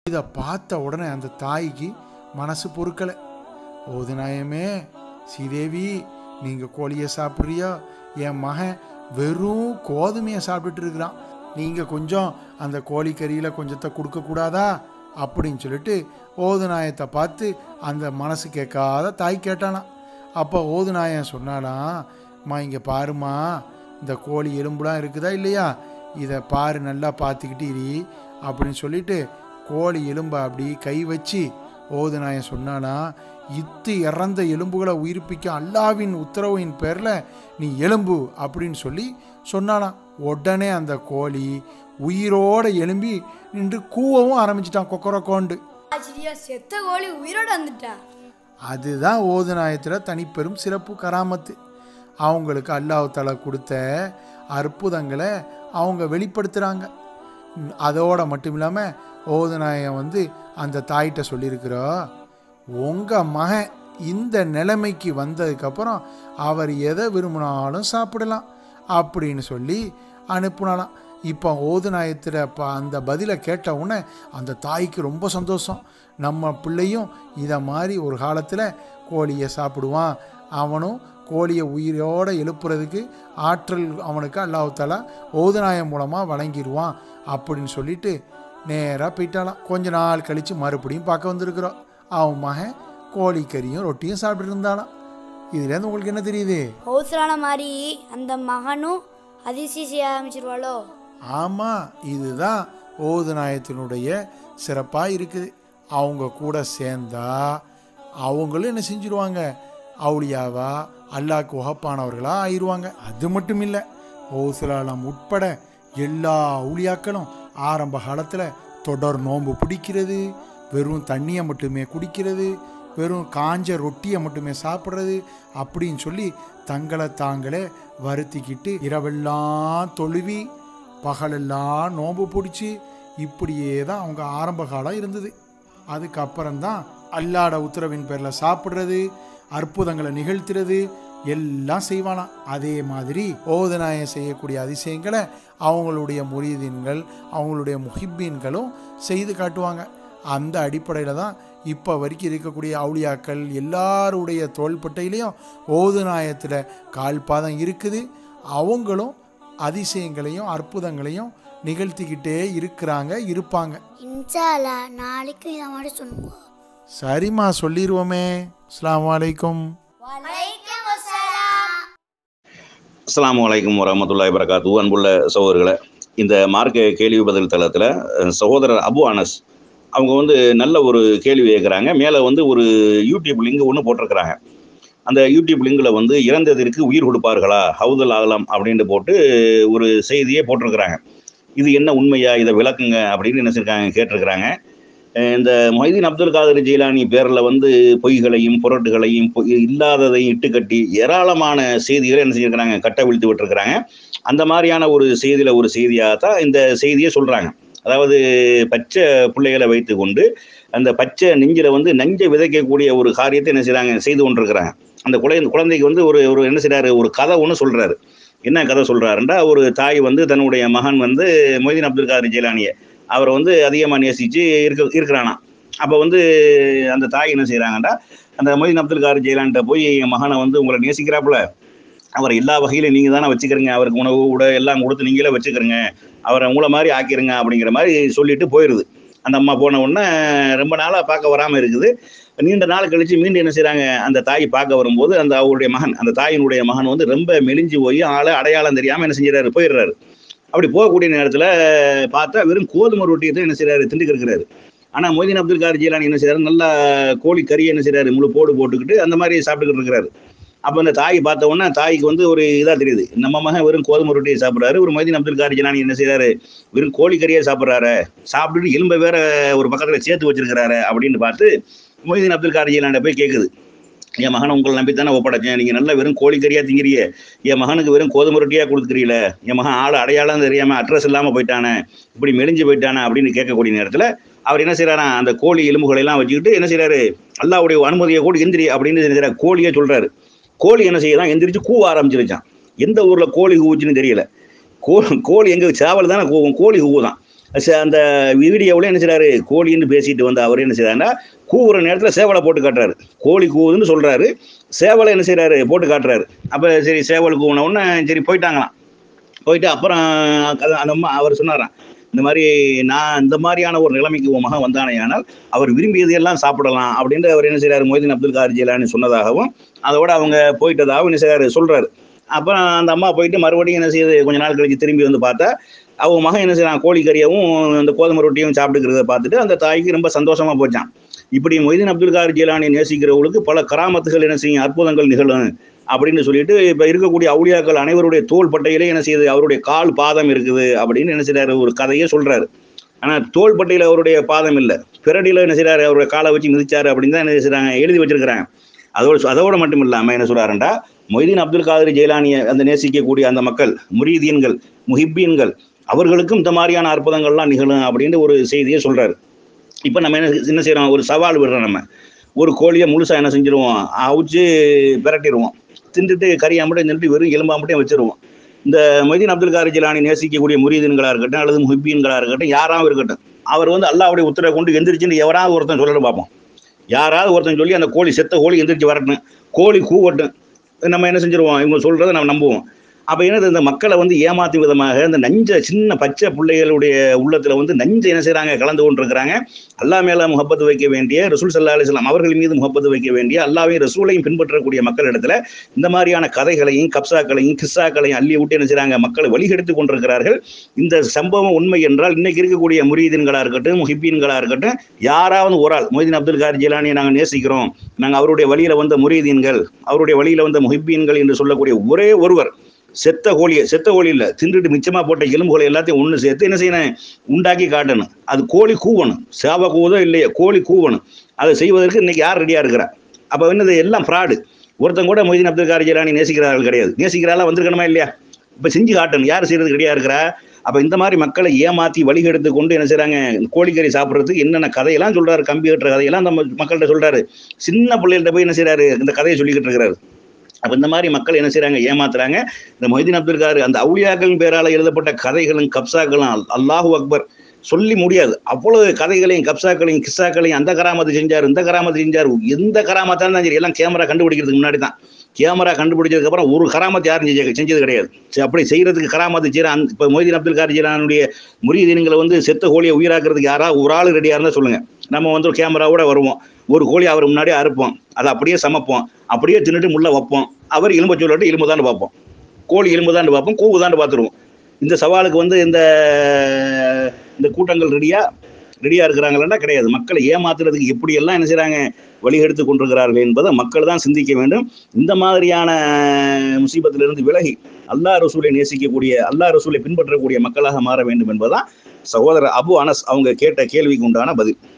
இதை பார்த்த உடனே அந்த தாய்க்கு மனசு பொறுக்கலை ஓதுநாயமே ஸ்ரீதேவி நீங்கள் கோழியை சாப்பிட்றியா என் மகன் வெறும் கோதுமையை சாப்பிட்டுட்டு இருக்கிறான் நீங்கள் கொஞ்சம் அந்த கோழிக்கறியில் கொஞ்சத்தை கொடுக்கக்கூடாதா அப்படின்னு சொல்லிட்டு ஓதுநாயத்தை பார்த்து அந்த மனசு கேட்காத தாய் கேட்டானாம் அப்போ ஓதுநாயன் சொன்னாலாம் அம்மா இங்கே பாருமா இந்த கோழி எலும்புலாம் இருக்குதா இல்லையா இதை பாரு நல்லா பார்த்துக்கிட்டு இரு அப்படின்னு சொல்லிட்டு கோழி எலும்பை அப்படி கை வச்சு ஓதுநாயன் சொன்னானா இத்து இறந்த எலும்புகளை உயிர்ப்பிக்க அல்லாவின் உத்தரவின் பேரில் நீ எலும்பு அப்படின்னு சொல்லி சொன்னானாம் உடனே அந்த கோழி உயிரோட எலும்பி நின்று கூவவும் ஆரம்பிச்சிட்டான் கொக்கரக்கோண்டு ஆச்சரியா செத்த கோழி உயிரோட வந்துட்டா அதுதான் ஓதுநாயத்தில் தனிப்பெரும் சிறப்பு கராமத்து அவங்களுக்கு அல்லாஹ் தஆலா கொடுத்த அற்புதங்களை அவங்க வெளிப்படுத்துகிறாங்க அதோட மட்டும் இல்லாமல் ஓதுநாயன் வந்து அந்த தாயிட்ட சொல்லியிருக்கிறா உங்கள் மகன் இந்த நிலைமைக்கு வந்ததுக்கப்புறம் அவர் எதை விரும்பினாலும் சாப்பிடலாம் அப்படின்னு சொல்லி அனுப்புனாலாம் இப்போ ஓதுநாயத்தில் ப அந்த பதிலை கேட்ட உடனே அந்த தாய்க்கு ரொம்ப சந்தோஷம் நம்ம பிள்ளையும் இதை மாதிரி ஒரு காலத்தில் கோழியை சாப்பிடுவான் அவனும் கோழியை உயிரோடு எழுப்புறதுக்கு ஆற்றல் அவனுக்கு அல்லாஹாலா ஓதுநாயம் மூலமாக வழங்கிடுவான் அப்படின்னு சொல்லிட்டு நேராக போயிட்டாலாம் கொஞ்ச நாள் கழித்து மறுபடியும் பார்க்க வந்திருக்கிறோம் அவன் மகன் கோழிக்கறியும் ரொட்டியும் சாப்பிட்டு இருந்தானாம் இதுலேருந்து உங்களுக்கு என்ன தெரியுது ஹவுஸ்லான மாதிரி அந்த மகனும் அதிசயம் செய்ய ஆரம்பிச்சிருவாளோ ஆமாம் இதுதான் ஓதுநாயத்தினுடைய சிறப்பாக இருக்குது அவங்க கூட சேர்ந்தா அவங்களும் என்ன செஞ்சிருவாங்க அவுளியாவா அல்லாஹ்க்கு உகப்பானவர்களாக ஆயிடுவாங்க அது மட்டும் இல்லை ஓசுலாலம் உட்பட எல்லா அவுளியாக்களும் ஆரம்ப காலத்தில் தொடர் நோன்பு பிடிக்கிறது வெறும் தண்ணியை மட்டுமே குடிக்கிறது வெறும் காஞ்ச ரொட்டியை மட்டுமே சாப்பிட்றது அப்படின்னு சொல்லி தங்களை தாங்களே வருத்திக்கிட்டு இரவெல்லாம் தொழுவி பகலெல்லாம் நோன்பு பிடிச்சி இப்படியே தான் அவங்க ஆரம்ப காலம் இருந்தது அதுக்கப்புறம்தான் அல்லாட உத்தரவின் பேரில் சாப்பிட்றது அற்புதங்களை நிகழ்த்துறது எல்லாம் செய்வானாம் அதே மாதிரி ஓதநாயம் செய்யக்கூடிய அதிசயங்களை அவங்களுடைய முரீதீன்கள் அவங்களுடைய முஹிப்பீன்களும் செய்து காட்டுவாங்க அந்த அடிப்படையில் தான் இப்போ வரைக்கும் இருக்கக்கூடிய அவுளியாக்கள் எல்லாருடைய தோள்பட்டையிலையும் ஓதுநாயத்தில் கால்பாதம் இருக்குது அவங்களும் அதிசயங்களையும் அற்புதங்களையும் நிகழ்த்திக்கிட்டே இருக்கிறாங்க இருப்பாங்க இன்ஷால்லா நாளைக்கு இதை மாதிரி சொல்லுவோம் சரிம்மா சொல்லிடுவோமே அஸ்ஸலாமு அலைக்கும் அஸ்ஸலாமு அலைக்கும் வரமத்துல்லாஹி வரகாத்து அன்புள்ள சகோதரர்களை இந்த மார்க்க கேள்வி பதில் தளத்தில் சகோதரர் அபு அனஸ் அவங்க வந்து நல்ல ஒரு கேள்வி கேட்குறாங்க மேலே வந்து ஒரு யூடியூப் லிங்க் ஒன்று போட்டிருக்கிறாங்க அந்த யூடியூப் லிங்கில் வந்து இறந்ததற்கு உயிர் கொடுப்பார்களா ஹவுதல் ஆகலாம் அப்படின்ட்டு போட்டு ஒரு செய்தியே போட்டிருக்கிறாங்க இது என்ன உண்மையா இதை விளக்குங்க அப்படின்னு என்ன செஞ்சிருக்காங்க கேட்டிருக்கிறாங்க அஹ் இந்த மொய்தீன் அப்துல் காதர் ஜெயிலானி பேரில் வந்து பொய்களையும் புரட்டுகளையும் பொய் இல்லாததையும் இட்டுக்கட்டி ஏராளமான செய்திகளை என்ன செஞ்சிருக்கிறாங்க கட்டவிழ்த்து விட்டுருக்கிறாங்க அந்த மாதிரியான ஒரு செய்தியில் ஒரு செய்தியாக தான் இந்த செய்தியை சொல்கிறாங்க அதாவது பச்சை பிள்ளைகளை வைத்து கொண்டு அந்த பச்சை நெஞ்சில வந்து நஞ்சை விதைக்கக்கூடிய ஒரு காரியத்தை என்ன செய்கிறாங்க செய்து கொண்டிருக்கிறாங்க அந்த குழந்தை குழந்தைக்கு வந்து ஒரு ஒரு என்ன செய்றாரு ஒரு கதை ஒன்று சொல்கிறாரு என்ன கதை சொல்கிறாருண்டா ஒரு தாய் வந்து தன்னுடைய மகன் வந்து மொய்தீன் அப்துல் காதர் ஜெயிலானியை அவரை வந்து அதிகமாக நேசித்து இருக்க இருக்கிறானா அப்போ வந்து அந்த தாய் என்ன செய்கிறாங்கடா அந்த மொய்தீன் அப்துல் காதர் ஜெயிலான்ட்ட போய் என் மகனை வந்து உங்களை நேசிக்கிறாப்புல அவரை எல்லா வகையிலும் நீங்கள் தானே வச்சுக்கிறீங்க அவருக்கு உணவு கூட எல்லாம் கொடுத்து நீங்களே வச்சுக்கிறீங்க அவரை உங்களை மாதிரி ஆக்கிருங்க அப்படிங்கிற மாதிரி சொல்லிட்டு போயிடுது அந்த அம்மா போன உடனே ரொம்ப நாளாக பார்க்க வராமல் இருக்குது நீண்ட நாள் கழித்து மீண்டும் என்ன செய்கிறாங்க அந்த தாய் பார்க்க வரும்போது அந்த அவருடைய மகன் அந்த தாயினுடைய மகன் வந்து ரொம்ப மெலிஞ்சு போய் ஆளை அடையாளம் தெரியாமல் என்ன செஞ்சிடறாரு போயிடுறாரு அப்படி போகக்கூடிய நேரத்தில் பார்த்தா வெறும் கோதுமை ரொட்டியை தான் என்ன செய்றாரு திண்டுக்கு இருக்கிறாரு ஆனால் மொய்தீன் அப்துல் கார் ஜீலானி என்ன செய்றாரு நல்லா கோழி கறியை என்ன செய்றாரு முழு போடு போட்டுக்கிட்டு அந்த மாதிரி சாப்பிட்டுக்கிட்டு இருக்கிறாரு அப்போ அந்த தாய் பார்த்த உடனே தாய்க்கு வந்து ஒரு இதாக தெரியுது நம்ம மகன் வெறும் கோதுமை ரொட்டியை சாப்பிட்றாரு ஒரு மொய்தீன் அப்துல் கார் ஜீலானி என்ன செய்றாரு வெறும் கோழி கறியை சாப்பிட்றாரு சாப்பிட்டுட்டு எலும்பை வேற ஒரு பக்கத்தில் சேர்த்து வச்சிருக்கிறாரு அப்படின்னு பார்த்து மொய்தீன் அப்துல் கார் ஜீலாண்ட போய் கேட்குது என் மகனை உங்களை நம்பி தானே ஒப்படைச்சேன் நீங்கள் நல்லா வெறும் கோழிக்கறியா திங்கிறீங்க என் மகனுக்கு வெறும் கோதுமை ரொட்டியாக கொடுத்துக்கிறீங்களே என் மகன் ஆள் அடையாளம் தெரியாமல் அட்ரஸ் இல்லாமல் போயிட்டானே இப்படி மெலிஞ்சு போயிட்டானே அப்படின்னு கேட்கக்கூடிய நேரத்தில் அவர் என்ன செய்றாரா அந்த கோழி எலும்புகளை எல்லாம் வச்சுக்கிட்டு என்ன செய்றாரு அல்லாவுடைய அனுமதியை கூட எந்திரி அப்படின்னு என்ன செய்றாரு கோழியை சொல்றாரு கோழி என்ன செய்யறான் எந்திரிச்சு கூவ ஆரம்பிச்சிருச்சான் எந்த ஊர்ல கோழி கூவுச்சுன்னு தெரியல கோ கோழி எங்க சேவல் தானே கூவும் கோழி கூவுதான் ச- அந்த வீடியோவில் என்ன செய்றாரு கோழின்னு பேசிட்டு வந்து அவர் என்ன செய்றாருன்னா கூவுற நேரத்தில் சேவலை போட்டு காட்டுறாரு கோழி கூவுதுன்னு சொல்றாரு சேவலை என்ன செய்றாரு போட்டு காட்டுறாரு அப்போ சரி சேவல் கூவுன உடனே சரி போயிட்டாங்களாம் போயிட்டு அப்புறம் அது- அந்த அம்மா அவர் சொன்னாராம் இந்த மாதிரி நான் இந்த மாதிரியான ஒரு நிலைமைக்கு உன் மகன் வந்தானேயானால் அவர் விரும்பியதையெல்லாம் சாப்பிடலாம் அப்படின்ட்டு அவர் என்ன செய்றாரு மொய்தீன் அப்துல் கார் ஜிலானி சொன்னதாகவும் அதோட அவங்க போயிட்டதாகவும் என்ன செய்றாரு சொல்றாரு அப்புறம் அந்த அம்மா போயிட்டு மறுபடியும் என்ன செய்யுது கொஞ்ச நாள் கழிச்சு திரும்பி வந்து பார்த்தா அவங்க மகன் என்ன செய்யறான் கோழிக்கறியவும் அந்த கோதுமை ரொட்டியும் சாப்பிட்டுக்கிறத பார்த்துட்டு அந்த தாய்க்கு ரொம்ப சந்தோஷமா போச்சான் இப்படி மொய்தீன் அப்துல் கார் ஜிலானி நேசிக்கிறவங்களுக்கு பல கராமத்துகள் என்ன செய்யும் அற்புதங்கள் நிகழும் அப்படின்னு சொல்லிட்டு இப்போ இருக்கக்கூடிய அவுளியாக்கள் அனைவருடைய தோல் பட்டையிலே என்ன செய்யுது அவருடைய கால் பாதம் இருக்குது அப்படின்னு என்ன செய்றாரு ஒரு கதையே சொல்றாரு ஆனா தோல் பட்டையில அவருடைய பாதம் இல்லை பிறடியில என்ன செய்றாரு அவருடைய காலை வச்சு மிதிச்சாரு அப்படின்னு தான் என்ன செய்றாங்க எழுதி வச்சிருக்கிறாங்க அதோட அதோட மட்டும் இல்லாம என்ன சொல்றாருண்டா மொய்தீன் அப்துல் காதர் ஜெயிலானியை அந்த நேசிக்கக்கூடிய அந்த மக்கள் முரீதீன்கள் முஹிப்பீன்கள் அவர்களுக்கும் இந்த மாதிரியான அற்புதங்கள்லாம் நிகழும் அப்படின்னு ஒரு செய்தியை சொல்றாரு இப்போ நம்ம என்ன என்ன செய்றோம் ஒரு சவால் விடுறோம் நம்ம ஒரு கோழியை முழுசா என்ன செஞ்சிருவோம் அவிச்சு பிரட்டிடுவோம் தின்றுட்டு கறியா மட்டும் தின்னுட்டு வெறும் எலும்பா மட்டும் வச்சிருவோம் இந்த மொய்தீன் அப்துல் காரி ஜிலானி நேசிக்கக்கூடிய முரீதீன்களா இருக்கட்டும் அல்லது முஹிப்பீன்களா இருக்கட்டும் யாராவும் இருக்கட்டும் அவர் வந்து அல்லாஹ்வுடைய உத்தரவை கொண்டு எந்திரிச்சுன்னு எவராவது ஒருத்தன் சொல்லணும் பார்ப்போம் யாராவது ஒருத்தன் சொல்லி அந்த கோழி செத்த கோழி எந்திரிச்சு வரட்டும் கோழி கூவட்டும் நம்ம என்ன செஞ்சிருவோம் இவங்க சொல்றதை நம்ம நம்புவோம் அப்போ என்னது இந்த மக்களை வந்து ஏமாத்தும் விதமாக இந்த நஞ்ச சின்ன பச்சை பிள்ளைகளுடைய உள்ளத்துல வந்து நஞ்சை என்ன செய்றாங்க கலந்து கொண்டிருக்கிறாங்க அல்லா மேல முகப்பத்து வைக்க வேண்டிய ரசூல் சல்லா அலிஸ்லாம் அவர்கள் மீது முகப்பத்து வைக்க வேண்டிய அல்லாவையும் ரசூலையும் பின்பற்றக்கூடிய மக்களிடத்துல இந்த மாதிரியான கதைகளையும் கப்சாக்களையும் கிஸ்ஸாக்களையும் அள்ளி விட்டு என்ன செய்றாங்க மக்களை வழிகெடுத்து கொண்டிருக்கிறார்கள் இந்த சம்பவம் உண்மை என்றால் இன்னைக்கு இருக்கக்கூடிய முரீதீன்களா இருக்கட்டும் முஹிப்பீன்களா இருக்கட்டும் யாராவது ஒரு ஆள் மொய்தீன் அப்துல் கார் ஜிலானியை நாங்கள் நேசிக்கிறோம் நாங்கள் அவருடைய வழியில வந்த முரீதீன்கள் அவருடைய வழியில வந்த முஹிப்பீன்கள் என்று சொல்லக்கூடிய ஒரே ஒருவர் செத்த கோழியை செத்த கோழி இல்லை தின்றுட்டு மிச்சமா போட்ட எலும்புகளை எல்லாத்தையும் ஒன்று சேர்த்து என்ன செய்யணும் உண்டாக்கி காட்டணும் அது கோழி கூவணும் சேவை கூவதோ இல்லையோ கோழி கூவணும் அதை செய்வதற்கு இன்னைக்கு யார் ரெடியா இருக்கிறா அப்போ என்னது எல்லாம் ஃப்ராடு ஒருத்தன் கூட மொய்தீன் அப்துல் கார் ஜிலானி நேசிக்கிறார்கள் கிடையாது நேசிக்கிறாளா வந்திருக்கணுமா இல்லையா இப்போ செஞ்சு காட்டணும் யார் செய்யறது ரெடியா இருக்கிறா அப்போ இந்த மாதிரி மக்களை ஏமாத்தி வழிகெடுத்து கொண்டு என்ன செய்றாங்க கோழிக்கறி சாப்பிட்றதுக்கு என்னென்ன கதையெல்லாம் சொல்றாரு கம்பி கட்டுற கதையெல்லாம் நம்ம மக்கள்கிட்ட சொல்றாரு சின்ன பிள்ளைகள்ட்ட போய் என்ன செய்றாரு இந்த கதையை சொல்லிக்கிட்டு இருக்கிறாரு அப்போ இந்த மாதிரி மக்கள் என்ன செய்றாங்க ஏமாத்துறாங்க இந்த மொய்தீன் அப்துல் கார் அந்த அவுளியாக்களின் பேரால எழுதப்பட்ட கதைகளும் கப்சாக்களும் அல்- அல்லாஹு அக்பர் சொல்லி முடியாது அவ்வளவு கதைகளையும் கப்சாக்களையும் கிஸ்ஸாக்களையும் அந்த கராமத்து செஞ்சார் இந்த கராமத்து செஞ்சார் எந்த கராமத்தாலும் சரி எல்லாம் கேமரா கண்டுபிடிக்கிறதுக்கு முன்னாடி தான் கேமரா கண்டுபிடிச்சதுக்கு அப்புறம் ஒரு கராமத்து யாரும் செஞ்ச- செஞ்சது கிடையாது சரி, அப்படி செய்யறதுக்கு கராமத்து செய்யற அந்த இப்போ மொய்தீன் அப்துல் கார் ஜிலானுடைய முறியதீன்களை வந்து செத்த கோழியை உயிராக்குறதுக்கு யாராவது ஒரு ஆள் ரெடியா இருந்தா சொல்லுங்க நம்ம வந்து ஒரு கேமராவோட வருவோம் ஒரு கோழி அவர் முன்னாடியே அறுப்போம் அதை அப்படியே சமைப்போம் அப்படியே தின்னுட்டு முள்ள வைப்போம் அவர் எலும்பை சொல்லிட்டு எலும்பு தான் பார்ப்போம் கோழி எலும்பு தான் பார்ப்போம் கூவு தான் பார்த்துருவோம் இந்த சவாலுக்கு வந்து இந்த இந்த கூட்டங்கள் ரெடியா ரெடியா இருக்கிறாங்களா கிடையாது மக்களை ஏமாத்துறதுக்கு எப்படியெல்லாம் என்ன செய்றாங்க வழிகெடுத்து கொண்டிருக்கிறார்கள் என்பதை மக்கள் தான் சிந்திக்க வேண்டும் இந்த மாதிரியான முசீபத்திலிருந்து விலகி அல்லாஹ் ரசூலை நேசிக்கக்கூடிய அல்லாஹ் ரசூலை பின்பற்றக்கூடிய மக்களாக மாற வேண்டும் என்பதுதான் சகோதரர் அபு அனஸ் அவங்க கேட்ட கேள்விக்கு உண்டான பதில்